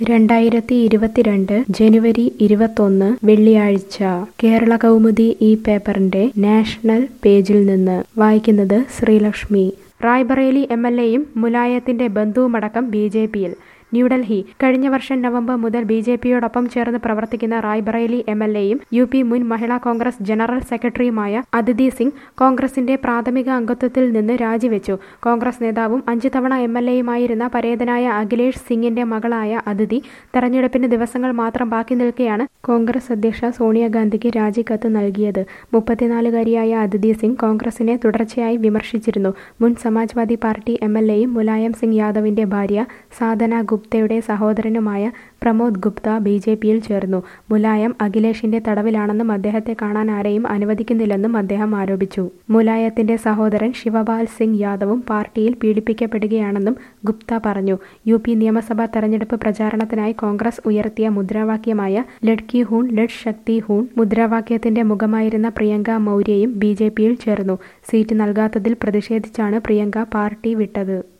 രണ്ടായിരത്തി ഇരുപത്തിരണ്ട് ജനുവരി ഇരുപത്തൊന്ന് വെള്ളിയാഴ്ച കേരള കൗമുദി ഈ പേപ്പറിന്റെ നാഷണൽ പേജിൽ നിന്ന് വായിക്കുന്നത് ശ്രീലക്ഷ്മി റായ്ബറേലി എം എൽ എയും മുലായത്തിന്റെ ബന്ധുവുമടക്കം ബി ജെ പിയിൽ ന്യൂഡൽഹി കഴിഞ്ഞ വർഷം നവംബർ മുതൽ ബി ജെ പിയോടൊപ്പം ചേർന്ന് പ്രവർത്തിക്കുന്ന റായ്ബറേലി എം എൽ എയും യു പി മുൻ മഹിളാ കോൺഗ്രസ് ജനറൽ സെക്രട്ടറിയുമായ അദിതി സിംഗ് കോൺഗ്രസിന്റെ പ്രാഥമിക അംഗത്വത്തിൽ നിന്ന് രാജിവെച്ചു കോൺഗ്രസ് നേതാവും അഞ്ചു തവണ എം എൽ എയുമായിരുന്ന പരേതനായ അഖിലേഷ് സിംഗിന്റെ മകളായ അദിതി തെരഞ്ഞെടുപ്പിന് ദിവസങ്ങൾ മാത്രം ബാക്കി നിൽക്കെയാണ് കോൺഗ്രസ് അധ്യക്ഷ സോണിയാഗാന്ധിക്ക് രാജിക്കത്ത് നൽകിയത് മുപ്പത്തിനാലുകാരിയായ അദിതി സിംഗ് കോൺഗ്രസിനെ തുടർച്ചയായി വിമർശിച്ചിരുന്നു മുൻ സമാജ്വാദി പാർട്ടി എം എൽ എയും മുലായം സിംഗ് യാദവിന്റെ ഭാര്യ സാധന ഗുപ്തയുടെ സഹോദരനുമായ പ്രമോദ് ഗുപ്ത ബി ജെ പിയിൽ ചേർന്നു മുലായം അഖിലേഷിന്റെ തടവിലാണെന്നും അദ്ദേഹത്തെ കാണാൻ ആരെയും അനുവദിക്കുന്നില്ലെന്നും അദ്ദേഹം ആരോപിച്ചു മുലായത്തിന്റെ സഹോദരൻ ശിവപാൽ സിംഗ് യാദവും പാർട്ടിയിൽ പീഡിപ്പിക്കപ്പെടുകയാണെന്നും ഗുപ്ത പറഞ്ഞു യു പി നിയമസഭാ തെരഞ്ഞെടുപ്പ് പ്രചാരണത്തിനായി കോൺഗ്രസ് ഉയർത്തിയ മുദ്രാവാക്യമായ ലഡ്കി ഹൂൺ ലഡ് ശക്തി ഹൂൺ മുദ്രാവാക്യത്തിന്റെ മുഖമായിരുന്ന പ്രിയങ്ക മൗര്യയും ബി ജെ പിയിൽ ചേർന്നു സീറ്റ് നൽകാത്തതിൽ പ്രതിഷേധിച്ചാണ് പ്രിയങ്ക പാർട്ടി വിട്ടത്